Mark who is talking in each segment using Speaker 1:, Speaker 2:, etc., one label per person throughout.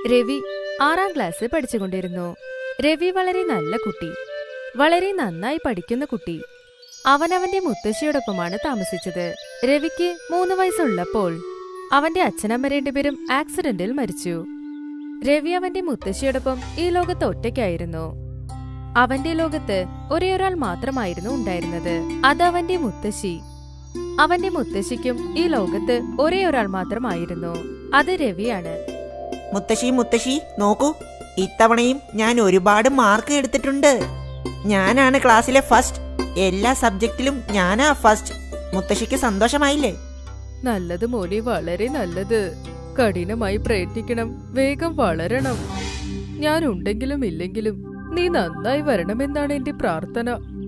Speaker 1: രവി ആറാം ക്ലാസ് പഠിച്ചുകൊണ്ടിരുന്നു രവി വളരെ നല്ല കുട്ടി വളരെ നന്നായി പഠിക്കുന്ന കുട്ടി അവൻ അവന്റെ മുത്തശ്ശിയോടൊപ്പമാണ് താമസിച്ചത് രവിക്ക് മൂന്ന് വയസ്സുള്ളപ്പോൾ അവന്റെ അച്ഛനമ്മ രണ്ടുപേരും ആക്സിഡന്റിൽ മരിച്ചു രവി അവന്റെ മുത്തശ്ശിയോടൊപ്പം ഈ ലോകത്ത് ഒറ്റയ്ക്കായിരുന്നു അവന്റെ ലോകത്ത് ഒരേ ഒരാൾ മാത്രമായിരുന്നു ഉണ്ടായിരുന്നത് അത് അവന്റെ മുത്തശ്ശി അവന്റെ മുത്തശ്ശിക്കും ഈ ലോകത്ത് ഒരേ ഒരാൾ മാത്രമായിരുന്നു അത് രവിയാണ്
Speaker 2: മുത്തശ്ശി മുത്തശ്ശി നോക്കൂ ഇത്തവണയും ഞാൻ ഒരുപാട് മാർക്ക് എടുത്തിട്ടുണ്ട് ഞാനാണ് ക്ലാസ്സിലെ ഫസ്റ്റ് എല്ലാ സബ്ജക്റ്റിലും ഞാനാ ഫസ്റ്റ് മുത്തശ്ശിക്ക് സന്തോഷമായില്ലേ
Speaker 1: നല്ലത് മോനെ വളരെ നല്ലത് കഠിനമായി പ്രയത്നിക്കണം വേഗം വളരണം ഞാൻ ഉണ്ടെങ്കിലും ഇല്ലെങ്കിലും നീ നന്നായി വരണമെന്നാണ് എന്റെ പ്രാർത്ഥന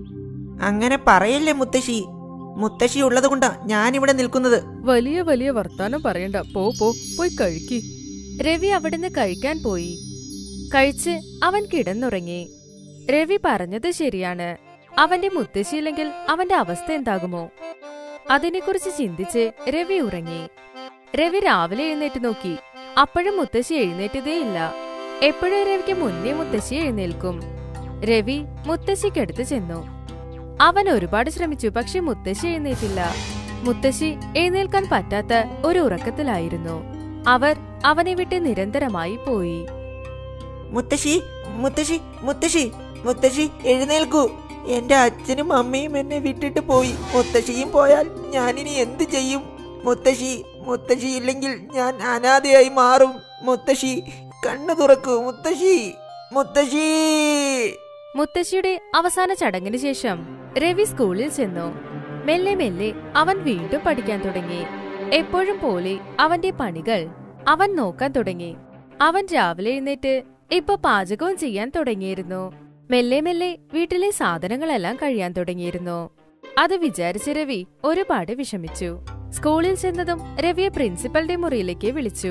Speaker 2: അങ്ങനെ പറയല്ലേ മുത്തശ്ശി മുത്തശ്ശി ഉള്ളത് കൊണ്ടാ ഞാനിവിടെ നിൽക്കുന്നത്
Speaker 1: വലിയ വലിയ വർത്താനം പറയണ്ട പോ പോ പോയി കഴിക്കി രവി അവിടുന്ന് കഴിക്കാൻ പോയി കഴിച്ച് അവൻ കിടന്നുറങ്ങി രവി പറഞ്ഞത് ശരിയാണ് അവന്റെ മുത്തശ്ശിയില്ലെങ്കിൽ അവന്റെ അവസ്ഥ എന്താകുമോ അതിനെക്കുറിച്ച് ചിന്തിച്ച് രവി ഉറങ്ങി രവി രാവിലെ എഴുന്നേറ്റ് നോക്കി അപ്പോഴും മുത്തശ്ശി എഴുന്നേറ്റതേയില്ല എപ്പോഴും രവിക്ക് മുന്നേ മുത്തശ്ശി എഴുന്നേൽക്കും രവി മുത്തശ്ശിക്കടുത്ത് ചെന്നു അവൻ ഒരുപാട് ശ്രമിച്ചു പക്ഷെ മുത്തശ്ശി എഴുന്നേറ്റില്ല മുത്തശ്ശി എഴുന്നേൽക്കാൻ പറ്റാത്ത ഒരു ഉറക്കത്തിലായിരുന്നു അവർ അവനെ വിട്ട് നിരന്തരമായി പോയി
Speaker 2: മുത്തശ്ശി മുത്തശ്ശി മുത്തശ്ശി മുത്തശ്ശി എഴുന്നേൽക്കൂ എന്റെ അച്ഛനും അമ്മയും എന്നെ വിട്ടിട്ട് പോയി മുത്തശ്ശിയും പോയാൽ ഞാനിനി എന്ത് ചെയ്യും മുത്തശ്ശി മുത്തശ്ശി ഇല്ലെങ്കിൽ ഞാൻ അനാഥയായി മാറും മുത്തശ്ശി കണ്ണു തുറക്കൂ മുത്തശ്ശി മുത്തശ്ശി
Speaker 1: മുത്തശ്ശിയുടെ അവസാന ചടങ്ങിന് ശേഷം രവി സ്കൂളിൽ ചെന്നു മെല്ലെ മെല്ലെ അവൻ വീണ്ടും പഠിക്കാൻ തുടങ്ങി എപ്പോഴും പോലെ അവന്റെ പണികൾ അവൻ നോക്കാൻ തുടങ്ങി അവൻ രാവിലെ എഴുന്നേറ്റ് ഇപ്പൊ പാചകവും ചെയ്യാൻ തുടങ്ങിയിരുന്നു മെല്ലെ മെല്ലെ വീട്ടിലെ സാധനങ്ങളെല്ലാം കഴിയാൻ തുടങ്ങിയിരുന്നു അത് വിചാരിച്ച രവി ഒരുപാട് വിഷമിച്ചു സ്കൂളിൽ ചെന്നതും രവിയെ പ്രിൻസിപ്പൽന്റെ മുറിയിലേക്ക് വിളിച്ചു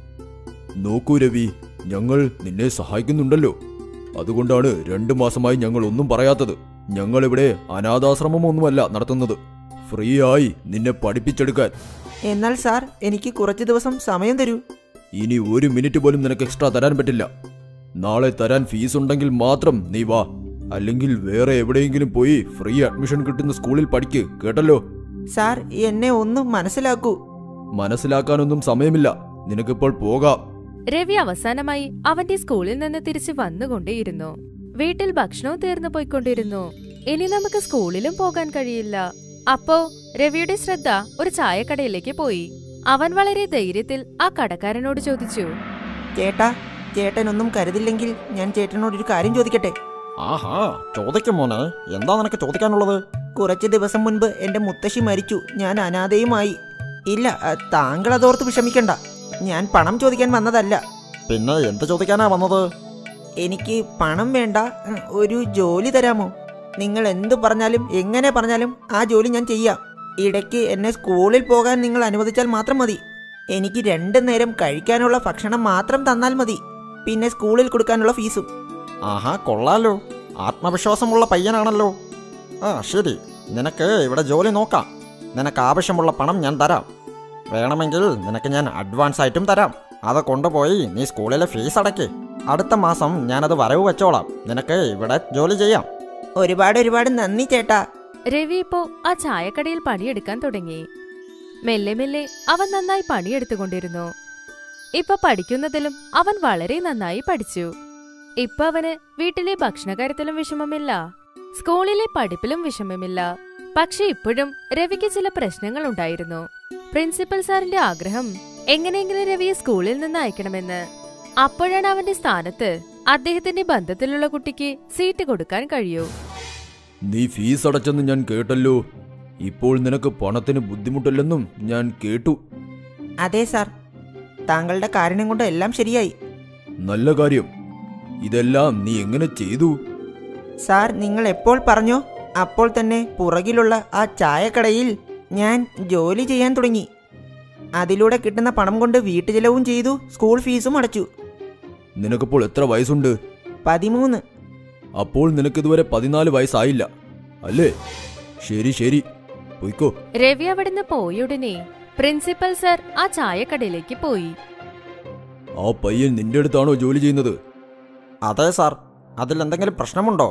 Speaker 3: നോക്കൂ രവി ഞങ്ങൾ നിന്നെ സഹായിക്കുന്നുണ്ടല്ലോ അതുകൊണ്ടാണ് രണ്ടു മാസമായി ഞങ്ങൾ ഒന്നും പറയാത്തത് ഞങ്ങൾ ഇവിടെ അനാഥാശ്രമമൊന്നുമല്ല നടത്തുന്നത് ഫ്രീ ആയി നിന്നെ പഠിപ്പിച്ചെടുക്കാൻ
Speaker 2: എന്നാൽ സാർ എനിക്ക് കുറച്ച് ദിവസം സമയം തരൂ
Speaker 3: ഇനി ഒരു മിനിറ്റ് പോലും നിനക്ക് എക്സ്ട്രാ തരാൻ പറ്റില്ല നാളെ തരാൻ ഫീസ് ഉണ്ടെങ്കിൽ മാത്രം നീ വാ അല്ലെങ്കിൽ വേറെ എവിടെയെങ്കിലും പോയി ഫ്രീ അഡ്മിഷൻ കിട്ടുന്ന സ്കൂളിൽ പഠിക്ക് കേട്ടല്ലോ
Speaker 2: സാർ എന്നെ ഒന്ന് മനസ്സിലാക്കൂ
Speaker 3: മനസ്സിലാക്കാനൊന്നും സമയമില്ല നിനക്കിപ്പോൾ പോകാം
Speaker 1: രവി അവസാനമായി അവന്റെ സ്കൂളിൽ നിന്ന് തിരിച്ചു വന്നുകൊണ്ടേയിരുന്നു വീട്ടിൽ ഭക്ഷണവും തീർന്നു പോയിക്കൊണ്ടിരുന്നു ഇനി നമുക്ക് സ്കൂളിലും പോകാൻ കഴിയില്ല അപ്പോ രവിയുടെ ശ്രദ്ധ ഒരു ചായക്കടയിലേക്ക് പോയി അവൻ വളരെ ധൈര്യത്തിൽ ആ കടക്കാരനോട് ചോദിച്ചു
Speaker 2: ചേട്ടാ ചേട്ടനൊന്നും കരുതില്ലെങ്കിൽ ഞാൻ ചേട്ടനോടൊരു കാര്യം ചോദിക്കട്ടെ
Speaker 4: ആഹാ ചോദിക്കും മോനെ എന്താ നിനക്ക് ചോദിക്കാനുള്ളത്
Speaker 2: കുറച്ച് ദിവസം മുൻപ് എന്റെ മുത്തശ്ശി മരിച്ചു ഞാൻ അനാഥയുമായി ഇല്ല അ, താങ്കൾ അതോർത്ത് വിഷമിക്കണ്ട ഞാൻ പണം ചോദിക്കാൻ വന്നതല്ല
Speaker 4: പിന്നെ എന്ത് ചോദിക്കാനാ വന്നത്
Speaker 2: എനിക്ക് പണം വേണ്ട ഉം, ഒരു ജോലി തരാമോ നിങ്ങൾ എന്തു പറഞ്ഞാലും എങ്ങനെ പറഞ്ഞാലും ആ ജോലി ഞാൻ ചെയ്യാം ഇടയ്ക്ക് എന്നെ സ്കൂളിൽ പോകാൻ നിങ്ങൾ അനുവദിച്ചാൽ മാത്രം മതി എനിക്ക് രണ്ടു നേരം കഴിക്കാനുള്ള ഭക്ഷണം മാത്രം തന്നാൽ മതി പിന്നെ സ്കൂളിൽ കൊടുക്കാനുള്ള ഫീസും
Speaker 4: ആഹാ കൊള്ളാലോ ആത്മവിശ്വാസമുള്ള പയ്യനാണല്ലോ ആ ശരി നിനക്ക് ഇവിടെ ജോലി നോക്കാം നിനക്ക് ആവശ്യമുള്ള പണം ഞാൻ തരാം വേണമെങ്കിൽ നിനക്ക് ഞാൻ അഡ്വാൻസ് ആയിട്ടും തരാം അത് കൊണ്ടുപോയി നീ സ്കൂളിലെ ഫീസ് അടയ്ക്ക് അടുത്ത മാസം ഞാനത് വരവ് വെച്ചോളാം നിനക്ക് ഇവിടെ ജോലി ചെയ്യാം
Speaker 2: ഒരുപാട് ഒരുപാട് നന്ദി ചേട്ടാ
Speaker 1: രവി ഇപ്പോ ആ ചായക്കടയിൽ പണിയെടുക്കാൻ തുടങ്ങി മെല്ലെ മെല്ലെ അവൻ നന്നായി പണിയെടുത്തുകൊണ്ടിരുന്നു ഇപ്പൊ പഠിക്കുന്നതിലും അവൻ വളരെ നന്നായി പഠിച്ചു ഇപ്പൊ അവന് വീട്ടിലെ ഭക്ഷണകാര്യത്തിലും വിഷമമില്ല സ്കൂളിലെ പഠിപ്പിലും വിഷമമില്ല പക്ഷെ ഇപ്പോഴും രവിക്ക് ചില പ്രശ്നങ്ങൾ ഉണ്ടായിരുന്നു പ്രിൻസിപ്പൽ സാറിന്റെ ആഗ്രഹം എങ്ങനെയെങ്കിലും രവിയെ സ്കൂളിൽ നിന്ന് അയക്കണമെന്ന് അപ്പോഴാണ് അവന്റെ സ്ഥാനത്ത് അദ്ദേഹത്തിന്റെ ബന്ധത്തിലുള്ള കുട്ടിക്ക് സീറ്റ് കൊടുക്കാൻ കഴിയൂ
Speaker 3: നീ ഫീസ് അടച്ചെന്ന് ഞാൻ കേട്ടല്ലോ ഇപ്പോൾ നിനക്ക് പണത്തിന് ബുദ്ധിമുട്ടില്ലെന്നും ഞാൻ കേട്ടു
Speaker 2: അതെ സാർ താങ്കളുടെ കാരണം കൊണ്ട് എല്ലാം ശരിയായി
Speaker 3: നല്ല കാര്യം ഇതെല്ലാം നീ എങ്ങനെ ചെയ്തു
Speaker 2: സാർ നിങ്ങൾ എപ്പോൾ പറഞ്ഞോ അപ്പോൾ തന്നെ പുറകിലുള്ള ആ ചായക്കടയിൽ ഞാൻ ജോലി ചെയ്യാൻ തുടങ്ങി അതിലൂടെ കിട്ടുന്ന പണം കൊണ്ട് വീട്ടുചെലവും ചെയ്തു സ്കൂൾ ഫീസും അടച്ചു
Speaker 3: നിനക്കിപ്പോൾ എത്ര വയസ്സുണ്ട്
Speaker 2: പതിമൂന്ന്
Speaker 3: അപ്പോൾ നിനക്കിതുവരെ പതിനാല് വയസ്സായില്ല അല്ലേ ശരി ശരി പൊയ്ക്കോ
Speaker 1: രവി അവിടുന്ന് പോയുടനെ പ്രിൻസിപ്പൽ സർ ആ ചായക്കടയിലേക്ക് പോയി
Speaker 3: ആ പയ്യൻ നിന്റെ അടുത്താണോ ജോലി ചെയ്യുന്നത്
Speaker 4: അതെ സാർ അതിൽ എന്തെങ്കിലും പ്രശ്നമുണ്ടോ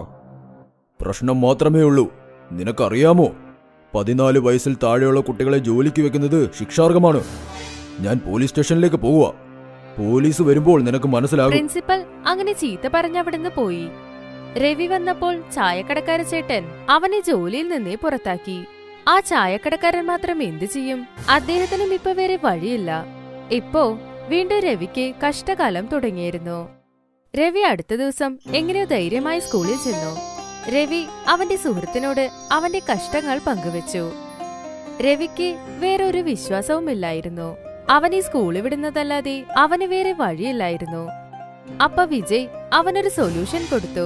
Speaker 3: പ്രശ്നം മാത്രമേ ഉള്ളൂ നിനക്കറിയാമോ പതിനാല് വയസ്സിൽ താഴെയുള്ള കുട്ടികളെ ജോലിക്ക് വെക്കുന്നത് ശിക്ഷാർഹമാണ് ഞാൻ പോലീസ് സ്റ്റേഷനിലേക്ക് പോവുക പോലീസ് വരുമ്പോൾ നിനക്ക് മനസ്സിലാകും
Speaker 1: പ്രിൻസിപ്പൽ അങ്ങനെ ചീത്ത പറഞ്ഞവിടുന്ന് പോയി രവി വന്നപ്പോൾ ചായക്കടക്കാര ചേട്ടൻ അവനെ ജോലിയിൽ നിന്നേ പുറത്താക്കി ആ ചായക്കടക്കാരൻ മാത്രം എന്തു ചെയ്യും അദ്ദേഹത്തിനും ഇപ്പൊ വേറെ വഴിയില്ല ഇപ്പോ വീണ്ടും രവിക്ക് കഷ്ടകാലം തുടങ്ങിയിരുന്നു രവി അടുത്ത ദിവസം എങ്ങനെയോ ധൈര്യമായി സ്കൂളിൽ ചെന്നു രവി അവന്റെ സുഹൃത്തിനോട് അവന്റെ കഷ്ടങ്ങൾ പങ്കുവച്ചു രവിക്ക് വേറൊരു വിശ്വാസവുമില്ലായിരുന്നു അവനെ സ്കൂളിൽ വിടുന്നതല്ലാതെ അവന് വേറെ വഴിയില്ലായിരുന്നു അപ്പ വിജയ് അവനൊരു സൊല്യൂഷൻ കൊടുത്തു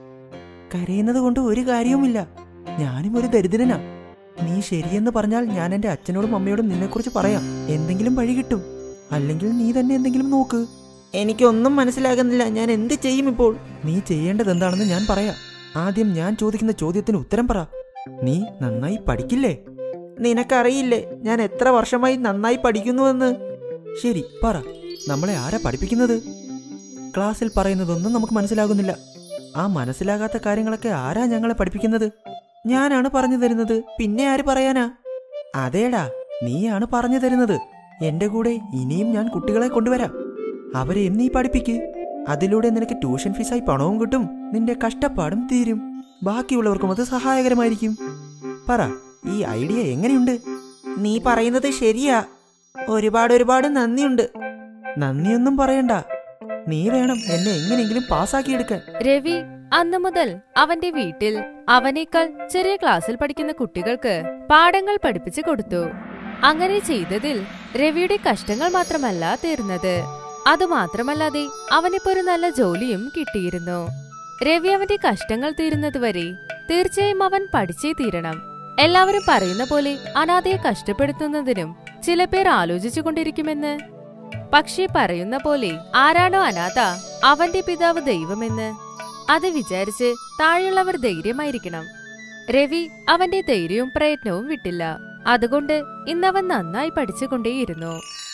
Speaker 2: കരയുന്നത് കൊണ്ട് ഒരു കാര്യവുമില്ല ഞാനും ഒരു ദരിദ്രനാ നീ ശരിയെന്ന് പറഞ്ഞാൽ ഞാൻ എന്റെ അച്ഛനോടും അമ്മയോടും നിന്നെക്കുറിച്ച് പറയാം എന്തെങ്കിലും വഴി കിട്ടും അല്ലെങ്കിൽ നീ തന്നെ എന്തെങ്കിലും നോക്ക് എനിക്കൊന്നും മനസ്സിലാകുന്നില്ല ഞാൻ എന്ത് ചെയ്യും ഇപ്പോൾ നീ ചെയ്യേണ്ടത് എന്താണെന്ന് ഞാൻ പറയാം ആദ്യം ഞാൻ ചോദിക്കുന്ന ചോദ്യത്തിന് ഉത്തരം പറ നീ നന്നായി പഠിക്കില്ലേ നിനക്കറിയില്ലേ ഞാൻ എത്ര വർഷമായി നന്നായി പഠിക്കുന്നുവെന്ന് ശരി പറ നമ്മളെ ആരാ പഠിപ്പിക്കുന്നത് ക്ലാസ്സിൽ പറയുന്നതൊന്നും നമുക്ക് മനസ്സിലാകുന്നില്ല ആ മനസ്സിലാകാത്ത കാര്യങ്ങളൊക്കെ ആരാ ഞങ്ങളെ പഠിപ്പിക്കുന്നത് ഞാനാണ് പറഞ്ഞു തരുന്നത് പിന്നെ ആര് പറയാനാ അതേടാ നീയാണ് പറഞ്ഞു തരുന്നത് എന്റെ കൂടെ ഇനിയും ഞാൻ കുട്ടികളെ കൊണ്ടുവരാം അവരെയും നീ പഠിപ്പിക്ക് അതിലൂടെ നിനക്ക് ട്യൂഷൻ ഫീസായി പണവും കിട്ടും നിന്റെ കഷ്ടപ്പാടും തീരും ബാക്കിയുള്ളവർക്കും അത് സഹായകരമായിരിക്കും പറ ഈ ഐഡിയ എങ്ങനെയുണ്ട് നീ പറയുന്നത് ശരിയാ ഒരുപാട് ഒരുപാട് നന്ദിയുണ്ട് നന്ദിയൊന്നും പറയണ്ട നീ വേണം എന്നെ എങ്ങനെയെങ്കിലും പാസ്സാക്കിയെടുക്കാൻ
Speaker 1: രവി അന്നു മുതൽ അവന്റെ വീട്ടിൽ അവനേക്കാൾ ചെറിയ ക്ലാസ്സിൽ പഠിക്കുന്ന കുട്ടികൾക്ക് പാഠങ്ങൾ പഠിപ്പിച്ചു കൊടുത്തു അങ്ങനെ ചെയ്തതിൽ രവിയുടെ കഷ്ടങ്ങൾ മാത്രമല്ല തീർന്നത് അതുമാത്രമല്ലാതെ അവനിപ്പോ ഒരു നല്ല ജോലിയും കിട്ടിയിരുന്നു രവി അവന്റെ കഷ്ടങ്ങൾ തീരുന്നതുവരെ തീർച്ചയായും അവൻ പഠിച്ചേ തീരണം എല്ലാവരും പറയുന്ന പോലെ അനാഥയെ കഷ്ടപ്പെടുത്തുന്നതിനും ചില പേർ ആലോചിച്ചുകൊണ്ടിരിക്കുമെന്ന് പക്ഷേ പറയുന്ന പോലെ ആരാണോ അനാഥ അവന്റെ പിതാവ് ദൈവമെന്ന് അത് വിചാരിച്ച് താഴെയുള്ളവർ ധൈര്യമായിരിക്കണം രവി അവന്റെ ധൈര്യവും പ്രയത്നവും വിട്ടില്ല അതുകൊണ്ട് ഇന്നവൻ നന്നായി പഠിച്ചുകൊണ്ടേയിരുന്നു